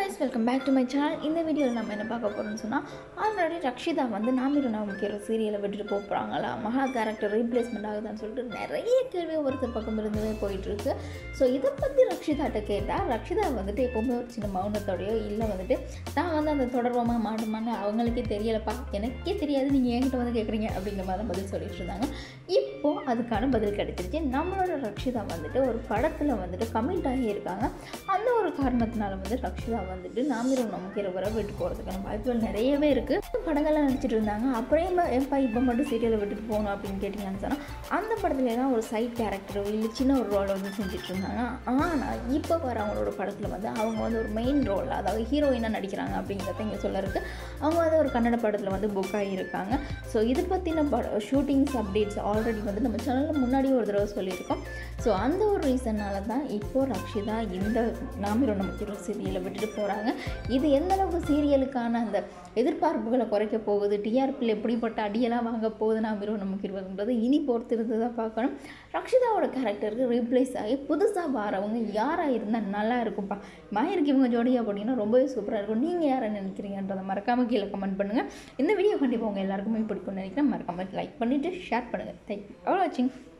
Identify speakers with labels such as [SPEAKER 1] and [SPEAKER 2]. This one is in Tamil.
[SPEAKER 1] guys welcome back to my channel இந்த வீடியோவில் நம்ம என்ன பார்க்க போகிறோம்னு சொன்னால் ஆல்ரெடி ரக்ஷிதா வந்து நாமிரு நாமுக்கிற சீரியலை விட்டுட்டு போக போகிறாங்களா மகா கேரக்டர் ரீப்ளேஸ்மெண்ட் ஆகுதான்னு சொல்லிட்டு நிறைய கேள்வி ஒருத்தர் பக்கம் இருந்தே போயிட்டுருக்கு ஸோ இதை பற்றி ரக்ஷிதாட்ட கேட்டால் ரக்ஷிதா வந்துட்டு எப்போவுமே ஒரு சின்ன மௌனத்தோடையோ இல்லை வந்துட்டு நான் வந்து அந்த தொடர்பமாக மாட்டோமான்னு அவங்களுக்கே தெரியலப்பா எனக்கே தெரியாது நீங்கள் என்கிட்ட வந்து கேட்குறீங்க அப்படிங்கிற மாதிரி தான் பதில் சொல்லிட்டு இருந்தாங்க இப்போது அதுக்கான பதில் கிடைச்சிருச்சு நம்மளோட ரக்ஷிதா வந்துட்டு ஒரு படத்தில் வந்துட்டு கமிட் ஆகியிருக்காங்க அந்த ஒரு காரணத்தினால வந்து ரக்ஷிதா வந்துட்டு நாமிரம் நமக்கு இருவரை விட்டு போகிறதுக்கான வாய்ப்புகள் நிறையவே இருக்குது படங்கள்லாம் நடிச்சிட்டு இருந்தாங்க அப்புறம் எப்போ இப்போ மட்டும் சீரியலை விட்டுட்டு போகணும் அப்படின்னு கேட்டிங்கன்னு சொன்னால் அந்த படத்துல எல்லாம் ஒரு சைட் கேரக்டரோ இல்லை சின்ன ஒரு ரோல் வந்து செஞ்சுட்டு இருந்தாங்க ஆனால் இப்போ வர அவங்களோட படத்தில் வந்து அவங்க வந்து ஒரு மெயின் ரோல் அதாவது ஹீரோயினாக நடிக்கிறாங்க அப்படிங்கிறத இங்கே சொல்ல இருக்கு அவங்க வந்து ஒரு கன்னட படத்தில் வந்து புக் ஆகியிருக்காங்க ஸோ இது பற்றின பட ஷூட்டிங்ஸ் அப்டேட்ஸ் ஆல்ரெடி வந்து நம்ம சேனலில் முன்னாடியே ஒரு தடவை சொல்லியிருக்கோம் ஸோ அந்த ஒரு ரீசன்னால தான் இப்போது ரக்ஷிதா இந்த நாமிரோ நமக்கு சீரியலை விட்டுட்டு போகிறாங்க இது எந்த அளவுக்கு சீரியலுக்கான அந்த எதிர்பார்ப்புகளை குறைக்க போகுது டிஆர்பியில் எப்படிப்பட்ட அடியெல்லாம் வாங்க போகுது நாமிரோ நமக்கு இருபதுன்றது இனி பொறுத்து இருந்து தான் பார்க்கணும் ரக்ஷிதாவோட கேரக்டருக்கு ரீப்ளேஸ் ஆகி புதுசாக வரவங்க யாராக இருந்தால் நல்லா இருக்கும்ப்பா மாயிருக்கு இவங்க ஜோடியா போட்டிங்கன்னா ரொம்பவே சூப்பராக இருக்கும் நீங்கள் யாரை நினைக்கிறீங்கன்றதை மறக்காமல் கீழே கமெண்ட் பண்ணுங்கள் இந்த வீடியோ கண்டிப்பாக உங்கள் எல்லாருக்குமே பிடிக்கும்னு நினைக்கிறேன் மறக்காமல் லைக் பண்ணிவிட்டு ஷேர் பண்ணுங்கள் தேங்க்யூ அவ்வளோ வாட்சிங்